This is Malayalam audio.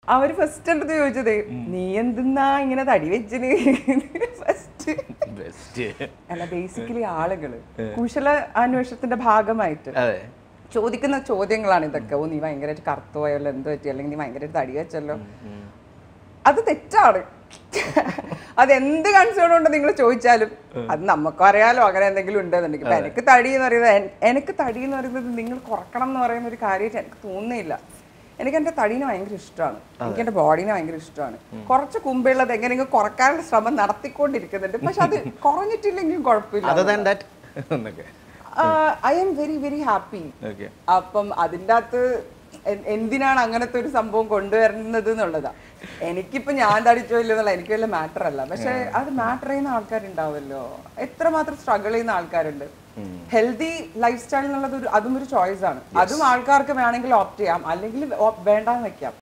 അവര് ഫസ്റ്റ് എൻ്റെ അടുത്ത് ചോദിച്ചത് നീ എന്തിന്നാ ഇങ്ങനെ തടി വെച്ചിന് ഫസ്റ്റ് ബെസ്റ്റ് അല്ല ബേസിക്കലി ആളുകള് കുശല അന്വേഷണത്തിന്റെ ഭാഗമായിട്ട് അതെ ചോദിക്കുന്ന ചോദ്യങ്ങളാണ് ഇതൊക്കെ ഓ നീ ഭയങ്കരമായിട്ട് കറുത്തു പോയല്ലോ എന്ത് പറ്റി അല്ലെങ്കിൽ നീ ഭയങ്കരമായിട്ട് തടി വെച്ചല്ലോ അത് തെറ്റാണ് അത് എന്ത് കൺസേൺ കൊണ്ട് നിങ്ങൾ ചോദിച്ചാലും അത് നമുക്കും അറിയാലോ അങ്ങനെ എന്തെങ്കിലും ഉണ്ടെന്നുണ്ടെങ്കിൽ ഇപ്പൊ എനിക്ക് തടി എന്ന് പറയുന്നത് എൻ- എനിക്ക് തടി എന്ന് പറയുന്നത് നിങ്ങൾ കുറക്കണം എന്ന് പറയുന്ന ഒരു കാര്യമായിട്ട് എനിക്ക് തോന്നുന്നില്ല എനിക്ക് എൻ്റെ തടീനെ ഭയങ്കര ഇഷ്ടമാണ് എനിക്ക് എൻ്റെ ബോഡീനെ ഭയങ്കര ഇഷ്ടമാണ് കുറച്ച് കുമ്പുള്ളത് എങ്ങനെയെങ്കിലും കുറക്കാനുള്ള ശ്രമം നടത്തിക്കൊണ്ടിരിക്കുന്നുണ്ട് പക്ഷെ അത് കുറഞ്ഞിട്ടില്ലെങ്കിലും കുഴപ്പമില്ല അതർ ദാൻ ദാറ്റ് എന്നൊക്കെ I am very very happy okay അപ്പം അതിൻ്റെ അകത്ത് എ- എന്തിനാണ് അങ്ങനത്തെ ഒരു സംഭവം കൊണ്ടുവരുന്നത് എന്നുള്ളതാ എനിക്കിപ്പോ ഞാൻ തടിച്ചോ ഇല്ലോ എന്നുള്ള എനിക്ക് വല്ല മാറ്റർ അല്ല പക്ഷെ അത് മാറ്റർ ചെയ്യുന്ന ആൾക്കാരുണ്ടാവുമല്ലോ എത്രമാത്രം സ്ട്രഗിൾ ചെയ്യുന്ന ആൾക്കാരുണ്ട് ഹെൽത്തി ലൈഫ് സ്റ്റൈൽ എന്നുള്ളത് ഒരു അതും ഒരു ചോയ്സ് ആണ് അതും ആൾക്കാർക്ക് വേണമെങ്കിൽ ഓപ്റ്റ് ചെയ്യാം അല്ലെങ്കിൽ ഓ- വേണ്ടാന്ന് വെക്കാം